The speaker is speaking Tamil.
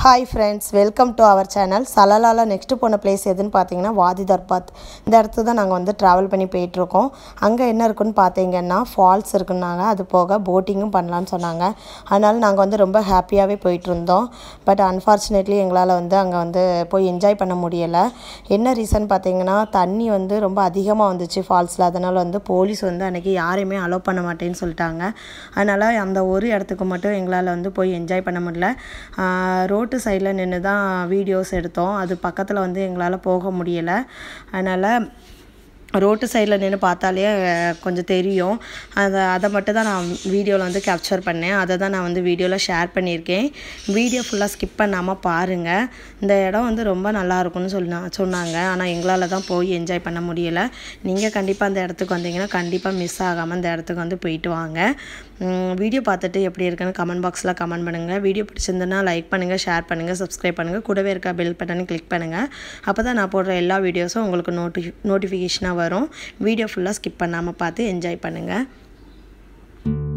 hi friends welcome to our channel சலலால நெக்ஸ்ட்டு போன பிளேஸ் எதுன்னு பார்த்தீங்கன்னா வாதி தர்பாத் இந்த இடத்துல தான் நாங்கள் வந்து ட்ராவல் பண்ணி போயிட்டுருக்கோம் அங்கே என்ன இருக்குன்னு பார்த்தீங்கன்னா ஃபால்ஸ் இருக்குன்னாங்க அது போக போட்டிங்கும் பண்ணலான்னு சொன்னாங்க அதனால் நாங்கள் வந்து ரொம்ப ஹாப்பியாகவே போயிட்டு இருந்தோம் பட் அன்ஃபார்ச்சுனேட்லி எங்களால் வந்து அங்கே வந்து போய் என்ஜாய் பண்ண முடியலை என்ன ரீசன் பார்த்தீங்கன்னா தண்ணி வந்து ரொம்ப அதிகமாக வந்துச்சு ஃபால்ஸில் அதனால் வந்து போலீஸ் வந்து அன்றைக்கி யாரையுமே அலோவ் பண்ண மாட்டேன்னு சொல்லிட்டாங்க அதனால் அந்த ஒரு இடத்துக்கு மட்டும் எங்களால் வந்து போய் என்ஜாய் பண்ண முடியல ரோட்டு சைடில் நின்று தான் வீடியோஸ் எடுத்தோம் அது பக்கத்தில் வந்து எங்களால் போக முடியலை அதனால் ரோட்டு சைடில் நின்று பார்த்தாலே அஹ், கொஞ்சம் தெரியும் அதை அதை மட்டும் தான் நான் வீடியோவில் வந்து கேப்சர் பண்ணேன் அதை தான் நான் வந்து வீடியோவில் ஷேர் பண்ணியிருக்கேன் வீடியோ ஃபுல்லாக ஸ்கிப் பண்ணாமல் பாருங்கள் இந்த இடம் வந்து ரொம்ப நல்லா இருக்கும்னு சொன்னா சொன்னாங்க ஆனால் எங்களால் தான் போய் என்ஜாய் பண்ண முடியலை நீங்கள் கண்டிப்பாக அந்த இடத்துக்கு வந்தீங்கன்னா கண்டிப்பாக மிஸ் ஆகாமல் அந்த இடத்துக்கு வந்து போயிட்டு வாங்க வீடியோ பார்த்துட்டு எப்படி இருக்குன்னு கமெண்ட் பாக்ஸில் கமெண்ட் பண்ணுங்கள் வீடியோ பிடிச்சிருந்ததுன்னா லைக் பண்ணுங்கள் ஷேர் பண்ணுங்கள் சப்ஸ்கிரைப் பண்ணுங்கள் கூடவே இருக்க பெல் பட்டனை கிளிக் பண்ணுங்கள் அப்போ தான் நான் போடுற எல்லா வீடியோஸும் உங்களுக்கு நோட்டி நோட்டிஃபிகேஷனாக வரும் வீடியோ ஃபுல்லாக ஸ்கிப் பண்ணாமல் பார்த்து என்ஜாய் பண்ணுங்கள்